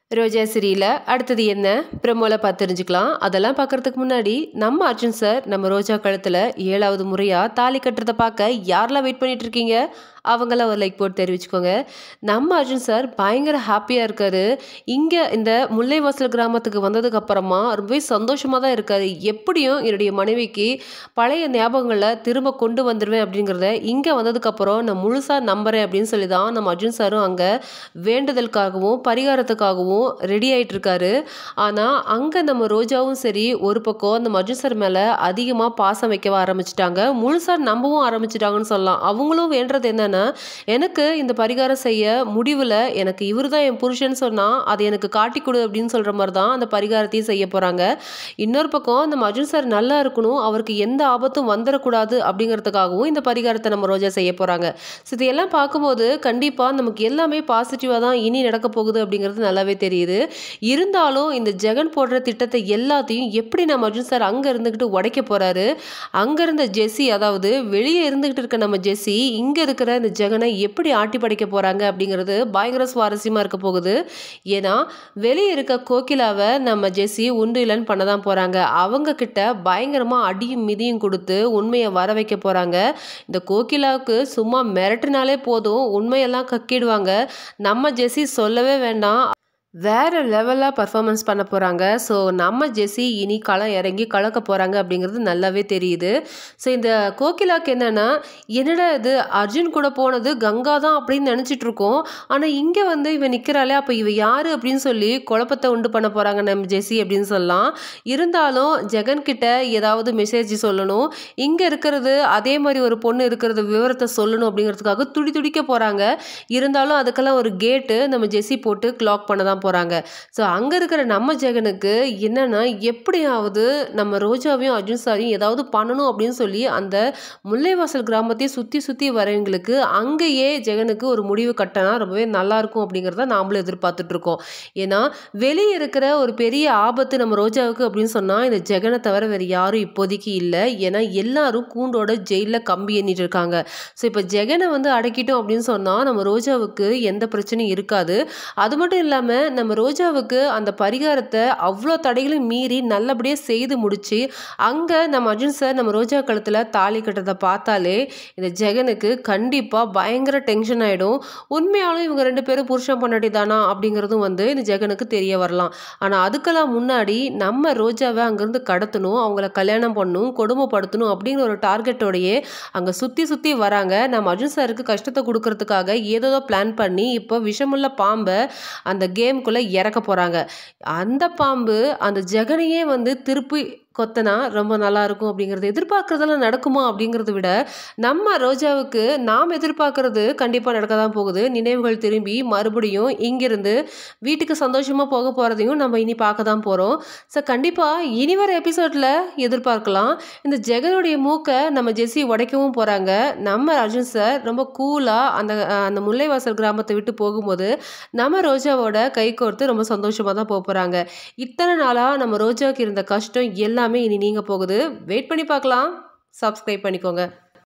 ரோஜா சீரியல அடுத்தது என்ன ப்ரமோல பார்த்து தெரிஞ்சுக்கலாம் அதெல்லாம் பார்க்கறதுக்கு முன்னாடி நம்ம அர்ஜுன் சார் நம்ம ரோஜா கழுத்தில் ஏழாவது முறையாக தாலி கட்டுறதை பார்க்க யாரெல்லாம் வெயிட் பண்ணிட்டு இருக்கீங்க அவங்களாம் ஒரு லைக் போட்டு தெரிவிச்சுக்கோங்க நம்ம அர்ஜுன் சார் பயங்கர ஹாப்பியாக இருக்காரு இங்கே இந்த முல்லைவாசல் கிராமத்துக்கு வந்ததுக்கு அப்புறமா ரொம்பவே சந்தோஷமாக தான் இருக்காரு எப்படியும் என்னுடைய மனைவிக்கு பழைய ஞாபகங்களை திரும்ப கொண்டு வந்துடுவேன் அப்படிங்கிறத இங்கே வந்ததுக்கப்புறம் நான் முழுசாக நம்புறேன் அப்படின்னு சொல்லி தான் நம்ம அர்ஜுன் சாரும் அங்கே வேண்டுதலுக்காகவும் பரிகாரத்துக்காகவும் ரெடி ஆயிட்டு இருக்காரு ஆனால் அங்கே நம்ம ரோஜாவும் சரி ஒரு பக்கம் நம்ம அர்ஜுன் சார் மேலே அதிகமாக பாசம் வைக்கவா ஆரம்பிச்சிட்டாங்க முழுசாக நம்பவும் ஆரம்பிச்சிட்டாங்கன்னு சொல்லலாம் அவங்களும் வேண்டது என்னன்னா எனக்கு இந்த பரிகாரம் செய்ய முடிவில் எனக்கு இவர் தான் என் புருஷன் சொன்னால் அதை எனக்கு காட்டி கொடு அப்படின்னு சொல்கிற மாதிரி தான் அந்த பரிகாரத்தையும் செய்ய போகிறாங்க இன்னொரு பக்கம் நம்ம அர்ஜுன் சார் நல்லா இருக்கணும் அவருக்கு எந்த ஆபத்தும் வந்துடக்கூடாது அப்படிங்கிறதுக்காகவும் இந்த பரிகாரத்தை நம்ம ரோஜா செய்ய போகிறாங்க ஸோ இதையெல்லாம் பார்க்கும்போது கண்டிப்பாக நமக்கு எல்லாமே பாசிட்டிவாக தான் இனி நடக்க போகுது அப்படிங்கிறது நல்லாவே தெரியுது இருந்தாலும் இந்த ஜெகன் போடுற திட்டத்தை எல்லாத்தையும் எப்படி நம்ம அர்ஜுன் சார் அங்கே இருந்துக்கிட்டு உடைக்க போகிறாரு அங்கே இருந்த ஜெஸ்ஸி அதாவது வெளியே இருந்துக்கிட்டு இருக்க நம்ம ஜெஸ்ஸி இங்கே இருக்கிற இந்த ஜெகனை எப்படி ஆட்டி படைக்க போகிறாங்க அப்படிங்கிறது பயங்கர சுவாரஸ்யமாக இருக்க போகுது ஏன்னா வெளியே இருக்க கோகிலாவை நம்ம ஜெஸ்ஸி உண்டு இல்லைன்னு பண்ண தான் போகிறாங்க அவங்க கிட்ட பயங்கரமாக அடியும் மிதியும் கொடுத்து உண்மையை வர வைக்க போகிறாங்க இந்த கோகிலாவுக்கு சும்மா மிரட்டினாலே போதும் உண்மையெல்லாம் கக்கிடுவாங்க நம்ம ஜெஸ்ஸி சொல்லவே வேண்டாம் வேறு லெவலாக பர்ஃபார்மன்ஸ் பண்ண போகிறாங்க ஸோ நம்ம ஜெஸ்ஸி இனி களம் இறங்கி கலக்க போகிறாங்க அப்படிங்கிறது நல்லாவே தெரியுது ஸோ இந்த கோகிலாக்கு என்னென்னா என்னடா இது அர்ஜுன் கூட போனது கங்கா தான் அப்படின்னு நினச்சிட்டு இருக்கோம் ஆனால் இங்கே வந்து இவன் நிற்கிறாளே அப்போ இவ யார் அப்படின்னு சொல்லி குழப்பத்தை உண்டு பண்ண போகிறாங்க நம்ம ஜெஸ்ஸி அப்படின்னு சொல்லலாம் இருந்தாலும் ஜெகன் கிட்ட ஏதாவது மெசேஜ் சொல்லணும் இங்கே இருக்கிறது அதே மாதிரி ஒரு பொண்ணு இருக்கிறது விவரத்தை சொல்லணும் அப்படிங்கிறதுக்காக துடி துடிக்க போகிறாங்க இருந்தாலும் அதுக்கெல்லாம் ஒரு கேட்டு நம்ம ஜெஸ்ஸி போட்டு கிளாக் பண்ண தான் போகிறாங்க ஸோ அங்கே இருக்கிற நம்ம ஜெகனுக்கு என்னென்னா எப்படியாவது நம்ம ரோஜாவையும் அர்ஜுன் சாரையும் ஏதாவது பண்ணணும் அப்படின்னு சொல்லி அந்த முல்லைவாசல் கிராமத்தையும் சுற்றி சுற்றி வரவங்களுக்கு அங்கேயே ஜெகனுக்கு ஒரு முடிவு கட்டினா ரொம்பவே நல்லாயிருக்கும் அப்படிங்கிறத நாமளும் எதிர்பார்த்துட்ருக்கோம் ஏன்னா வெளியே இருக்கிற ஒரு பெரிய ஆபத்து நம்ம ரோஜாவுக்கு அப்படின்னு சொன்னால் இந்த ஜெகனை தவிர வேறு யாரும் இப்போதைக்கு இல்லை ஏன்னா எல்லாரும் கூண்டோட ஜெயிலில் கம்பி எண்ணிட்டு இருக்காங்க ஸோ இப்போ ஜெகனை வந்து அடக்கிட்டோம் அப்படின்னு சொன்னால் நம்ம ரோஜாவுக்கு எந்த பிரச்சனையும் இருக்காது அது மட்டும் இல்லாமல் நம்ம ரோஜாவுக்கு அந்த பரிகாரத்தை அவ்வளோ தடைகளையும் மீறி நல்லபடியாக செய்து முடிச்சு அங்கே நம்ம அர்ஜுன் சார் நம்ம ரோஜா கழுத்தில் தாலி கட்டுறதை பார்த்தாலே இந்த ஜெகனுக்கு கண்டிப்பாக பயங்கர டென்ஷன் ஆகிடும் உண்மையாலும் இவங்க ரெண்டு பேரும் புருஷன் பொண்டாட்டி தானா அப்படிங்கிறதும் வந்து இந்த ஜெகனுக்கு தெரிய வரலாம் ஆனால் அதுக்கெல்லாம் முன்னாடி நம்ம ரோஜாவை அங்கேருந்து கடத்தணும் அவங்கள கல்யாணம் பண்ணணும் கொடுமைப்படுத்தணும் அப்படிங்கிற ஒரு டார்கெட்டோடையே அங்கே சுற்றி சுற்றி வராங்க நம்ம அர்ஜுன் சாருக்கு கஷ்டத்தை கொடுக்கறதுக்காக ஏதோ பிளான் பண்ணி இப்போ விஷமுள்ள பாம்பை அந்த கேமுக்குள்ளே இறக்க போகிறாங்க அந்த பாம்பு அந்த ஜெகனையே வந்து திருப்பி கொத்தனா ரொம்ப நல்லா இருக்கும் அப்படிங்கிறது எதிர்பார்க்குறதெல்லாம் நடக்குமா அப்படிங்கிறத விட நம்ம ரோஜாவுக்கு நாம் எதிர்பார்க்கறது கண்டிப்பாக நடக்க தான் போகுது நினைவுகள் திரும்பி மறுபடியும் இங்கிருந்து வீட்டுக்கு சந்தோஷமாக போக போகிறதையும் நம்ம இனி பார்க்க தான் போகிறோம் ஸோ கண்டிப்பாக இனி வர எபிசோடில் எதிர்பார்க்கலாம் இந்த ஜெகனுடைய மூக்கை நம்ம ஜெஸ்ஸி உடைக்கவும் போகிறாங்க நம்ம அர்ஜுன் சார் ரொம்ப கூலாக அந்த அந்த முல்லைவாசல் கிராமத்தை விட்டு போகும்போது நம்ம ரோஜாவோட கை கோர்த்து ரொம்ப சந்தோஷமாக தான் போக போகிறாங்க இத்தனை நாளாக நம்ம ரோஜாவுக்கு இருந்த கஷ்டம் எல்லாமே இனி நீங்க போகுது வெயிட் பண்ணி பார்க்கலாம் சப்ஸ்கிரைப் பண்ணிக்கோங்க